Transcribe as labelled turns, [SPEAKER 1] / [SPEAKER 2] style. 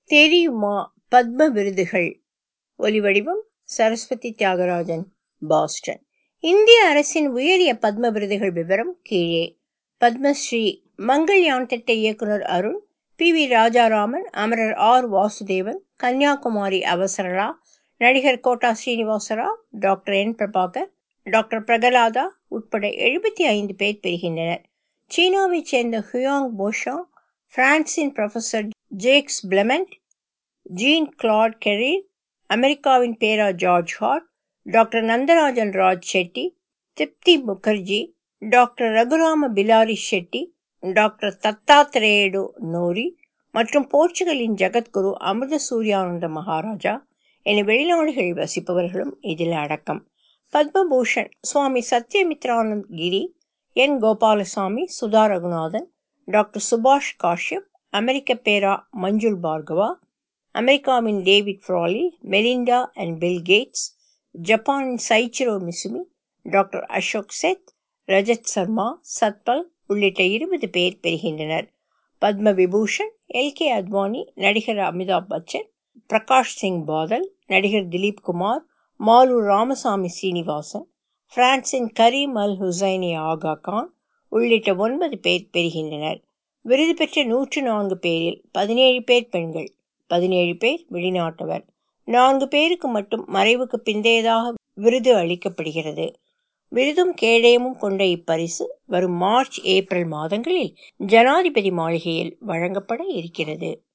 [SPEAKER 1] தெரியுமா பத்ம விருதுகள் ஒலிவடிவம் சரஸ்வதி தியாகராஜன் பாஸ்டன் இந்திய அரசின் உயரிய பத்ம விருதுகள் விவரம் கீழே பத்மஸ்ரீ மங்கள்யான் திட்ட இயக்குனர் அருண் பி வி ராஜாராமன் அமரர் ஆர் வாசுதேவன் கன்னியாகுமரி அவசரலா நடிகர் Kota Srinivasarao doctor N Prabhakar doctor Prahlada உட்பட எழுபத்தி ஐந்து பேர் பெறுகின்றனர் சீனாவைச் சேர்ந்த ஹுயாங் போஷா பிரான்சின் professor Jacques Blamont Jean Claude Carriere அமெரிக்காவின் பேரா George Hart doctor Nandarajan Raj Shetty Dipti Mukherjee doctor Raghurama Pillari Shetty doctor Dattatreyudu Nori மற்றும் போர்ச்சுகலின் ஜெகத்குரு அமிர்த சூர்யானந்த மகாராஜா என வெளிநாடுகளில் வசிப்பவர்களும் இதில் அடக்கம் பத்மபூஷன் சுவாமி சத்யமித்ரானந்த் கிரி என் கோபாலசாமி சுதா ரகுநாதன் டாக்டர் சுபாஷ் காஷ்யப் அமெரிக்க பேரா மஞ்சுள் பார்கவா அமெரிக்காவின் David Frawley Melinda and Bill Gates ஜப்பானின் சைச்சிரோ மிசுமி டாக்டர் அசோக் செத் ரஜத் சர்மா சத்பல் உள்ளிட்ட இருபது பேர் பெறுகின்றனர் பத்ம விபூஷன் எல் கே அத்வானி நடிகர் அமிதாப் பச்சன் பிரகாஷ் சிங் பாதல் நடிகர் திலீப் குமார் மாலூர் ராமசாமி சீனிவாசன் பிரான்சின் கரீம் அல் ஹுசைனி ஆகா கான் உள்ளிட்ட ஒன்பது பேர் பெறுகின்றனர் விருது பெற்ற நூற்று நான்கு பேரில் பதினேழு பேர் பெண்கள் பதினேழு பேர் வெளிநாட்டவர் நான்கு பேருக்கு மட்டும் மறைவுக்கு பிந்தையதாக விருது அளிக்கப்படுகிறது விருதும் கேடயமும் கொண்ட இப்பரிசு வரும் மார்ச் ஏப்ரல் மாதங்களில் ஜனாதிபதி மாளிகையில் வழங்கப்பட இருக்கிறது